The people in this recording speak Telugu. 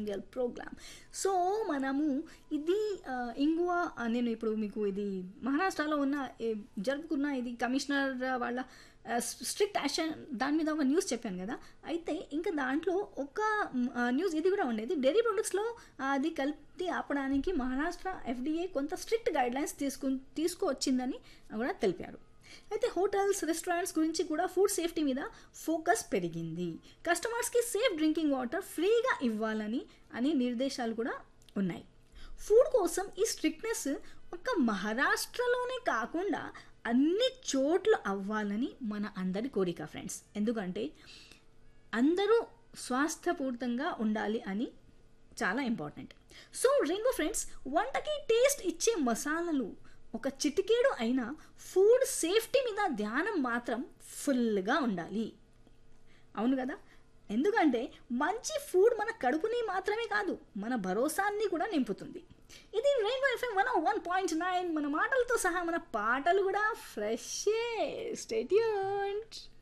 ట్రైలింగల్ ప్రోగ్రామ్ సో మనము ఇది ఆ, ఇంగువ ఆ, నేను ఇప్పుడు మీకు ఇది మహారాష్ట్రలో ఉన్న ఏ, జరుపుకున్న ఇది కమిషనర్ వాళ్ళ స్ట్రిక్ట్ యాక్షన్ దాని మీద ఒక న్యూస్ చెప్పాను కదా అయితే ఇంకా దాంట్లో ఒక మ్, ఆ, న్యూస్ ఇది కూడా ఉండేది డైరీ ప్రొడక్ట్స్లో అది కల్తీ ఆపడానికి మహారాష్ట్ర ఎఫ్డీఏ కొంత స్ట్రిక్ట్ గైడ్ లైన్స్ తీసుకు తీసుకువచ్చిందని కూడా తెలిపారు అయితే హోటల్స్ రెస్టారెంట్స్ గురించి కూడా ఫుడ్ సేఫ్టీ మీద ఫోకస్ పెరిగింది కస్టమర్స్కి సేఫ్ డ్రింకింగ్ వాటర్ ఫ్రీగా ఇవ్వాలని అని నిర్దేశాలు కూడా ఉన్నాయి ఫుడ్ కోసం ఈ స్ట్రిక్ట్నెస్ ఒక మహారాష్ట్రలోనే కాకుండా అన్ని చోట్ల అవ్వాలని మన అందరి కోరిక ఫ్రెండ్స్ ఎందుకంటే అందరూ స్వాస్థ్యపూరితంగా ఉండాలి అని చాలా ఇంపార్టెంట్ సో రెయిన్బో ఫ్రెండ్స్ వంటకి టేస్ట్ ఇచ్చే మసాలాలు ఒక చిటికేడు అయిన ఫుడ్ సేఫ్టీ మీద ధ్యానం మాత్రం ఫుల్గా ఉండాలి అవును కదా ఎందుకంటే మంచి ఫుడ్ మన కడుపుని మాత్రమే కాదు మన భరోసాన్ని కూడా నింపుతుంది ఇది Rainbow FM one one point nine మన మాటలతో సహా మన పాటలు కూడా ఫ్రెష్ స్టేట్యూన్